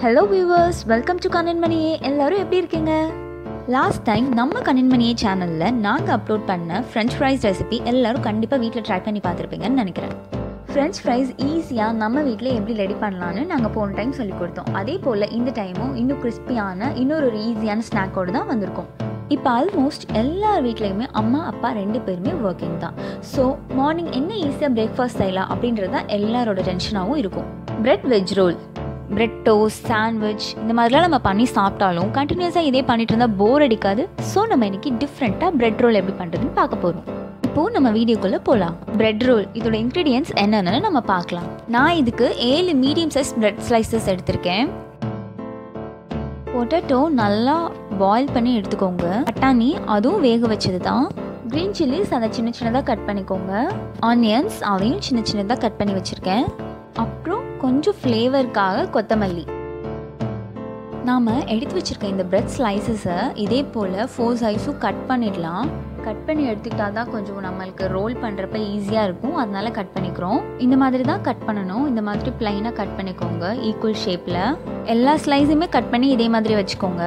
hello viewers welcome to Kannanmaniye எல்லாரும் எப்படி இருக்கீங்க லாஸ்ட் டைம் நம்ம கண்ணன்மணியே சேனலில் நாங்கள் அப்லோட் பண்ண ஃப்ரெஞ்ச் ஃப்ரைஸ் ரெசிபி எல்லாரும் கண்டிப்பாக வீட்டில் ட்ரை பண்ணி பார்த்துருப்பீங்கன்னு நினைக்கிறேன் ஃப்ரெஞ்ச் ஃப்ரைஸ் ஈஸியாக நம்ம வீட்டில் எப்படி ரெடி பண்ணலான்னு நாங்கள் போன டைம் சொல்லி கொடுத்தோம் அதே போல் இந்த டைமும் இன்னும் கிறிஸ்பியான இன்னொரு ஒரு ஈஸியான ஸ்நாக்கோடு தான் வந்திருக்கோம் இப்போ ஆல்மோஸ்ட் எல்லார் வீட்லேயுமே அம்மா அப்பா ரெண்டு பேருமே ஒர்க்கிங் தான் ஸோ மார்னிங் என்ன ஈஸியாக பிரேக்ஃபாஸ்ட் செய்யலாம் அப்படின்றது தான் எல்லாரோட டென்ஷனாகவும் இருக்கும் bread veg roll bread toast sandwich இந்த மாதிரிலாம் நம்ம பண்ணி சாப்பிட்டாலும் கண்டினியூஸாக இதே பண்ணிட்டு இருந்தால் போர் அடிக்காது ஸோ நம்ம இன்னைக்கு டிஃப்ரெண்ட்டாக பிரெட் ரோல் எப்படி பண்ணுறதுன்னு பார்க்க போகிறோம் இப்போது நம்ம வீடியோக்குள்ளே போகலாம் பிரெட் ரோல் இதோட இன்க்ரீடியன்ஸ் என்னென்னு நம்ம பார்க்கலாம் நான் இதுக்கு ஏழு மீடியம் சைஸ் பிரெட் ஸ்லைசஸ் எடுத்திருக்கேன் பொட்டேட்டோ நல்லா பாயில் பண்ணி எடுத்துக்கோங்க பட்டாணி அதுவும் வேக வச்சது தான் க்ரீன் சில்லிஸ் அதை சின்ன சின்னதாக கட் பண்ணிக்கோங்க ஆனியன்ஸ் அதையும் சின்ன சின்னதாக கட் பண்ணி வச்சுருக்கேன் அப்புறம் கொஞ்சம் ஃப்ளேவருக்காக கொத்தமல்லி நாம் எடுத்து வச்சுருக்க இந்த பிரெட் ஸ்லைசஸை இதே போல் ஃபோர் சைஸும் கட் பண்ணிடலாம் கட் பண்ணி எடுத்துக்கிட்டா தான் கொஞ்சம் நம்மளுக்கு ரோல் பண்ணுறப்ப ஈஸியாக இருக்கும் அதனால கட் பண்ணிக்கிறோம் இந்த மாதிரி தான் கட் பண்ணணும் இந்த மாதிரி ப்ளைனாக கட் பண்ணிக்கோங்க ஈக்குவல் ஷேப்பில் எல்லா ஸ்லைஸுமே கட் பண்ணி இதே மாதிரி வச்சுக்கோங்க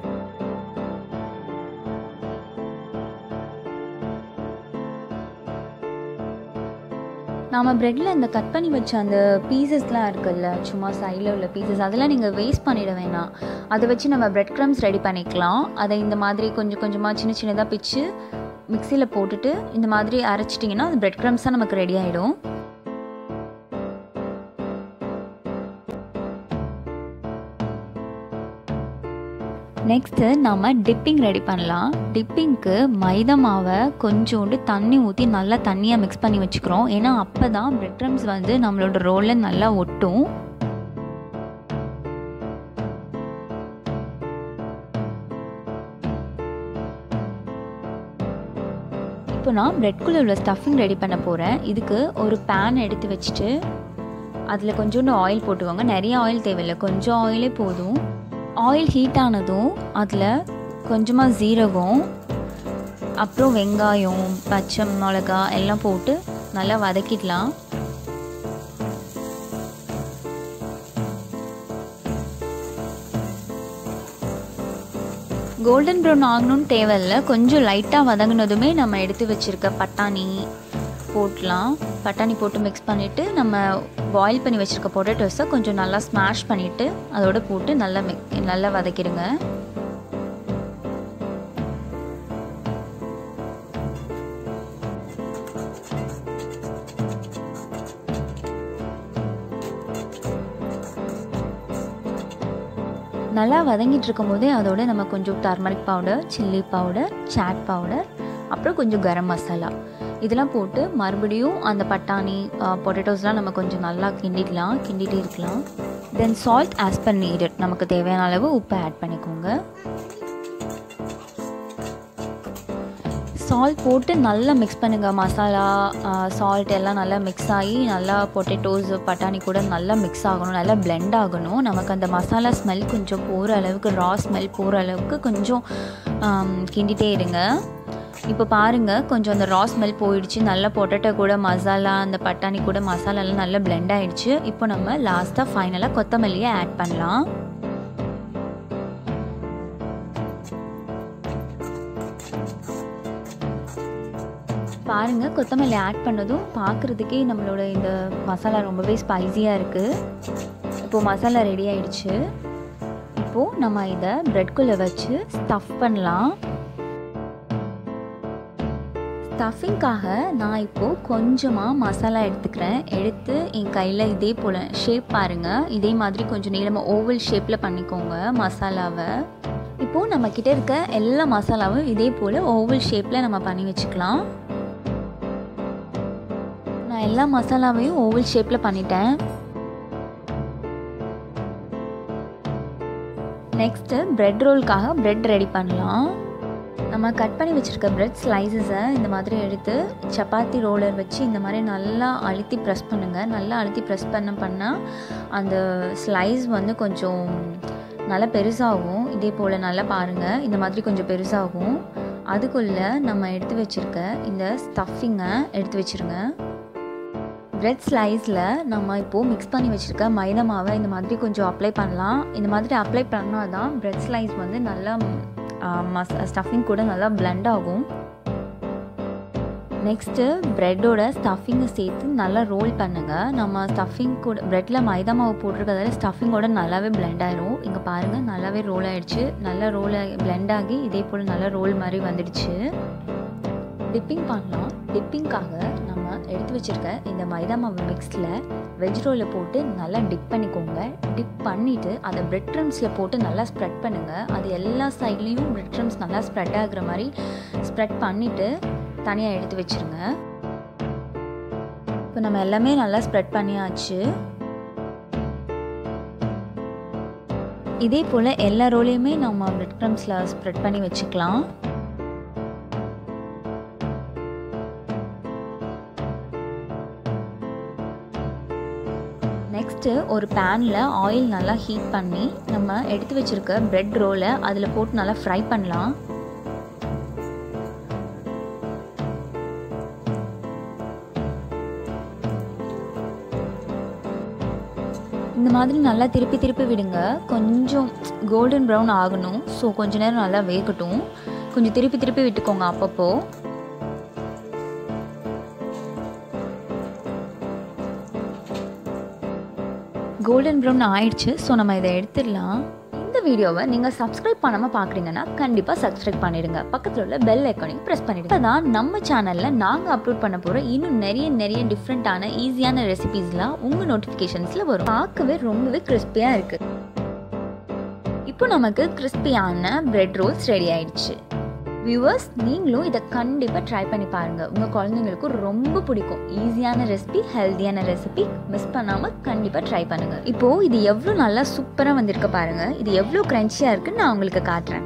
நாம் ப்ரெட்டில் இந்த கட் பண்ணி வச்ச அந்த பீசஸ்லாம் இருக்குல்ல சும்மா சைடில் உள்ள பீசஸ் அதெல்லாம் நீங்கள் வேஸ்ட் பண்ணிட வேணாம் அதை வச்சு நம்ம பிரெட் க்ரம்ஸ் ரெடி பண்ணிக்கலாம் அதை இந்த மாதிரி கொஞ்சம் கொஞ்சமாக சின்ன சின்னதாக பிச்சு மிக்சியில் போட்டுட்டு இந்த மாதிரி அரைச்சிட்டிங்கன்னா அந்த பிரெட் க்ரம்ஸாக நமக்கு ரெடி ஆகிடும் நெக்ஸ்ட்டு நம்ம டிப்பிங் ரெடி பண்ணலாம் டிப்பிங்க்கு மைதா மாவை கொஞ்சோண்டு தண்ணி ஊற்றி நல்லா தண்ணியாக மிக்ஸ் பண்ணி வச்சுக்கிறோம் ஏன்னா அப்போ தான் பிரெட் க்ரம்ஸ் வந்து நம்மளோட ரோலில் நல்லா ஒட்டும் இப்போ நான் ப்ரெட்குள்ளே உள்ள ஸ்டஃபிங் ரெடி பண்ண போகிறேன் இதுக்கு ஒரு பேன் எடுத்து வச்சுட்டு அதில் கொஞ்சோண்டு ஆயில் போட்டுக்கோங்க நிறைய ஆயில் தேவையில்லை கொஞ்சம் ஆயிலே போதும் ஆயில் ஹீட் ஆனதும் அதில் கொஞ்சமாக ஜீரகம் அப்புறம் வெங்காயம் பச்சை மிளகா எல்லாம் போட்டு நல்லா வதக்கிடலாம் கோல்டன் ப்ரௌன் ஆகணும்னு தேவையில்ல கொஞ்சம் லைட்டாக வதங்கினதுமே நம்ம எடுத்து வச்சுருக்க பட்டாணி போட்டலாம் பட்டாணி போட்டு மிக்ஸ் பண்ணிவிட்டு நம்ம பாயில் பண்ணி வச்சுருக்க பொட்டேட்டோஸை கொஞ்சம் நல்லா ஸ்மாஷ் பண்ணிவிட்டு அதோட போட்டு நல்லா மிக் நல்லா வதக்கிடுங்க நல்லா வதங்கிட்டு இருக்கும் போதே அதோட நம்ம கொஞ்சம் turmeric powder chilli powder chaat powder அப்புறம் கொஞ்சம் கரம் மசாலா இதெல்லாம் போட்டு மறுபடியும் அந்த பட்டாணி பொட்டேட்டோஸ்லாம் நம்ம கொஞ்சம் நல்லா கிண்டிடலாம் கிண்டிகிட்டே இருக்கலாம் then salt as per needed நமக்கு தேவையான அளவு உப்பு ஆட் பண்ணிக்கோங்க சால்ட் போட்டு நல்லா மிக்ஸ் பண்ணுங்கள் மசாலா சால்ட் எல்லாம் நல்லா மிக்ஸ் ஆகி நல்லா பொட்டேட்டோஸ் பட்டாணி கூட நல்லா மிக்ஸ் ஆகணும் நல்லா பிளெண்ட் ஆகணும் நமக்கு அந்த மசாலா ஸ்மெல் கொஞ்சம் போகிற அளவுக்கு ரா ஸ்மெல் போகிற அளவுக்கு கொஞ்சம் கிண்டிகிட்டே இருங்க இப்போ பாருங்கள் கொஞ்சம் அந்த ரா ஸ்மெல் போயிடுச்சு நல்லா பொட்டேட்டோ கூட மசாலா அந்த பட்டாணி கூட மசாலாலாம் நல்லா பிளெண்ட் ஆகிடுச்சு இப்போ நம்ம லாஸ்ட்டாக ஃபைனலாக கொத்தமல்லியை ஆட் பண்ணலாம் பாருங்கள் கொத்தமல்லி ஆட் பண்ணதும் பார்க்குறதுக்கே நம்மளோட இந்த மசாலா ரொம்பவே ஸ்பைஸியாக இருக்குது இப்போது மசாலா ரெடி ஆயிடுச்சு இப்போது நம்ம இதை ப்ரெட்குள்ளே வச்சு ஸ்டஃப் பண்ணலாம் ஸ்டஃபிங்காக நான் இப்போது கொஞ்சமாக மசாலா எடுத்துக்கிறேன் எடுத்து என் கையில் இதே போல் ஷேப் பாருங்கள் இதே மாதிரி கொஞ்சம் நீளமாக ஓவல் ஷேப்பில் பண்ணிக்கோங்க மசாலாவை இப்போது நம்மக்கிட்ட இருக்க எல்லா மசாலாவும் இதே போல் ஓவல் ஷேப்பில் நம்ம பண்ணி வச்சுக்கலாம் நான் எல்லா மசாலாவையும் ஓவல் ஷேப்பில் பண்ணிட்டேன் நெக்ஸ்ட்டு ப்ரெட் ரோலுக்காக ப்ரெட் ரெடி பண்ணலாம் நம்ம கட் பண்ணி வச்சுருக்க ப்ரெட் ஸ்லைசஸை இந்த மாதிரி எடுத்து சப்பாத்தி ரோலர் வச்சு இந்த மாதிரி நல்லா அழுத்தி ப்ரெஸ் பண்ணுங்கள் நல்லா அழுத்தி ப்ரெஸ் பண்ண பண்ணால் அந்த ஸ்லைஸ் வந்து கொஞ்சம் நல்லா பெருசாகும் இதே போல் நல்லா பாருங்கள் இந்த மாதிரி கொஞ்சம் பெருசாகும் அதுக்குள்ளே நம்ம எடுத்து வச்சுருக்க இந்த ஸ்டஃபிங்கை எடுத்து வச்சுருங்க பிரெட் ஸ்லைஸில் நம்ம இப்போது மிக்ஸ் பண்ணி வச்சுருக்க மைதா மாவை இந்த மாதிரி கொஞ்சம் அப்ளை பண்ணலாம் இந்த மாதிரி அப்ளை பண்ணால் தான் பிரெட் ஸ்லைஸ் வந்து நல்லா மஸ் ஸ்டஃபிங் கூட நல்லா பிளெண்ட் ஆகும் நெக்ஸ்ட்டு ப்ரெட்டோட ஸ்டஃபிங்கை சேர்த்து நல்லா ரோல் பண்ணுங்கள் நம்ம ஸ்டஃபிங் கூட ப்ரெட்டில் மைதா மாவு போட்டிருக்கிறதால ஸ்டஃபிங்கோட நல்லாவே பிளெண்ட் ஆயிரும் இங்கே பாருங்கள் நல்லாவே ரோல் ஆயிடுச்சு நல்லா ரோல் பிளெண்ட் ஆகி இதே போல் நல்லா ரோல் மாதிரி வந்துடுச்சு டிப்பிங் பண்ணலாம் டிப்பிங்காக நம்ம எடுத்து வச்சுருக்க இந்த மைதா மாவு மிக்ஸில் வெஜ் ரோலை போட்டு நல்லா டிப் பண்ணிக்கோங்க டிப் பண்ணிவிட்டு அதை பிரெட் க்ரம்ஸில் போட்டு நல்லா ஸ்ப்ரெட் பண்ணுங்கள் அது எல்லா சைட்லேயும் பிரெட் க்ரம்ஸ் நல்லா ஸ்ப்ரெட் ஆகுற மாதிரி ஸ்ப்ரெட் பண்ணிவிட்டு தனியாக எடுத்து வச்சுருங்க இப்போ நம்ம எல்லாமே நல்லா ஸ்ப்ரெட் பண்ணியாச்சு இதே போல் எல்லா ரோலையுமே நம்ம பிரெட் க்ரம்ஸில் ஸ்ப்ரெட் பண்ணி வச்சுக்கலாம் நெக்ஸ்ட்டு ஒரு பேனில் ஆயில் நல்லா ஹீட் பண்ணி நம்ம எடுத்து வச்சுருக்க பிரெட் ரோலை அதில் போட்டு நல்லா ஃப்ரை பண்ணலாம் இந்த மாதிரி நல்லா திருப்பி திருப்பி விடுங்க கொஞ்சம் கோல்டன் ப்ரௌன் ஆகணும் ஸோ கொஞ்ச நேரம் நல்லா வேகட்டும் கொஞ்சம் திருப்பி திருப்பி விட்டுக்கோங்க அப்பப்போ கோல்டன் ப்ரௌன் ஆயிடுச்சு ஸோ நம்ம இதை எடுத்துடலாம் இந்த வீடியோவை நீங்கள் சப்ஸ்கிரைப் பண்ணாமல் பார்க்குறீங்கன்னா கண்டிப்பாக சப்ஸ்கிரைப் பண்ணிடுங்க பக்கத்தில் உள்ள பெல் ஐக்கானையும் ப்ரெஸ் பண்ணிடுங்க தான் நம்ம சேனலில் நாங்கள் அப்லோட் பண்ண போகிற இன்னும் நிறைய நிறைய டிஃப்ரெண்ட்டான ஈஸியான ரெசிபீஸ்லாம் உங்கள் நோட்டிஃபிகேஷன்ஸில் வரும் பார்க்கவே ரொம்பவே கிறிஸ்பியாக இருக்குது இப்போ நமக்கு கிறிஸ்பியான பிரெட் ரோல்ஸ் ரெடி ஆயிடுச்சு வியூவர்ஸ் நீங்களும் இதை கண்டிப்பாக ட்ரை பண்ணி பாருங்கள் உங்கள் குழந்தைங்களுக்கும் ரொம்ப பிடிக்கும் ஈஸியான ரெசிபி ஹெல்த்தியான ரெசிபி மிஸ் பண்ணாமல் கண்டிப்பாக ட்ரை பண்ணுங்கள் இப்போது இது எவ்வளோ நல்லா சூப்பராக வந்திருக்கு பாருங்கள் இது எவ்வளோ க்ரன்ச்சியாக இருக்குன்னு நான் உங்களுக்கு காட்டுறேன்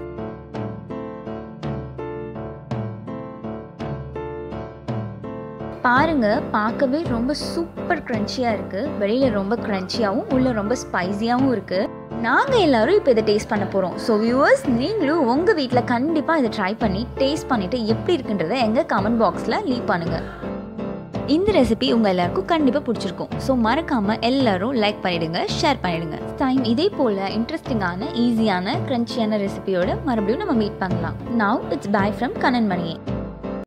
பாருங்க பார்க்கவே ரொம்ப சூப்பர் க்ரன்ச்சியாக இருக்குது வெளியில் ரொம்ப க்ரன்ச்சியாகவும் உள்ள ரொம்ப ஸ்பைஸியாகவும் இருக்குது நாங்கள் எல்லாரும் இப்போ இதை டேஸ்ட் பண்ண போகிறோம் ஸோ வியூவர்ஸ் நீங்களும் உங்கள் வீட்டில் கண்டிப்பாக இதை ட்ரை பண்ணி டேஸ்ட் பண்ணிவிட்டு எப்படி இருக்குன்றதை எங்கள் கமெண்ட் பாக்ஸில் லீவ் பண்ணுங்கள் இந்த ரெசிபி உங்கள் எல்லாருக்கும் கண்டிப்பாக பிடிச்சிருக்கும் ஸோ மறக்காமல் எல்லாரும் லைக் பண்ணிவிடுங்க ஷேர் பண்ணிவிடுங்க டைம் இதே போல் இன்ட்ரெஸ்டிங்கான ஈஸியான க்ரன்ச்சியான ரெசிபியோட மறுபடியும் நம்ம மீட் பண்ணலாம் now it's bye from Kannan மணியே